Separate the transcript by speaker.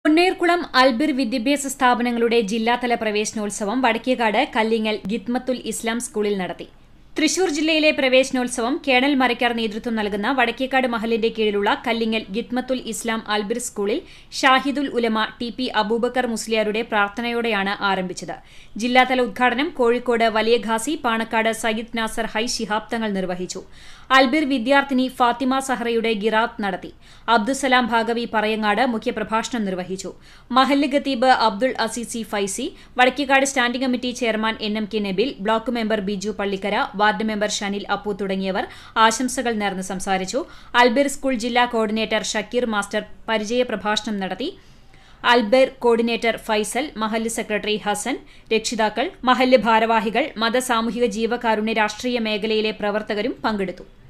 Speaker 1: പൊന്നേർകുളം അൽബിർ വിദ്യാഭ്യാസ സ്ഥാപനങ്ങളുടെ ജില്ലാതല പ്രവേശനോത്സവം വടക്കേകാട് കല്ലിങ്ങൽ ഗിത്മത്തുൽ ഇസ്ലാം സ്കൂളിൽ നടത്തി തൃശൂർ ജില്ലയിലെ പ്രവേശനോത്സവം കേണൽ മരക്കാർ നേതൃത്വം നൽകുന്ന വടക്കേക്കാട് മഹലിന്റെ കീഴിലുള്ള കല്ലിങ്ങൽ ഗിത്മത്തുൽ ഇസ്ലാം അൽബിർ സ്കൂളിൽ ഷാഹിദുൽ ഉലമ ടി പി അബൂബക്കർ മുസ്ലിയാരുടെ പ്രാർത്ഥനയോടെയാണ് ആരംഭിച്ചത് ജില്ലാതല ഉദ്ഘാടനം കോഴിക്കോട് വലിയ ഖാസി പാണക്കാട് സയ്യിദ് നാസർ ഹൈ ശിഹാബ് തങ്ങൾ നിർവഹിച്ചു അൽബിർ വിദ്യാർത്ഥിനി ഫാത്തിമ സഹറയുടെ ഗിറാത്ത് നടത്തി അബ്ദുസലാം ഭാഗവി പറയങ്ങാട് മുഖ്യപ്രഭാഷണം നിർവഹിച്ചു മഹല്ല് ഖത്തീബ് Abdul Azeezi Faizy Vadakkekad standing committee chairman N M K Nabil block member Biju Pallikkara ward member Shanil Appu തുടങ്ങിയവർ ആശംസകൾ നേർന്ന് സംസാരിച്ചു അൽബിർ സ്കൂൾ ജില്ലാ കോർഡിനേറ്റർ ഷക്കീർ മാസ്റ്റർ പരിചയ പ്രഭാഷണം നടത്തി അൽബേർ കോർഡിനേറ്റർ ഫൈസൽ മഹല്ല് സെക്രട്ടറി ഹസൻ രക്ഷിതാക്കൾ മഹല്ല് ഭാരവാഹികൾ മത സാമൂഹിക ജീവകാരുണ്യ രാഷ്ട്രീയ മേഖലയിലെ പ്രവർത്തകരും പങ്കെടുത്തു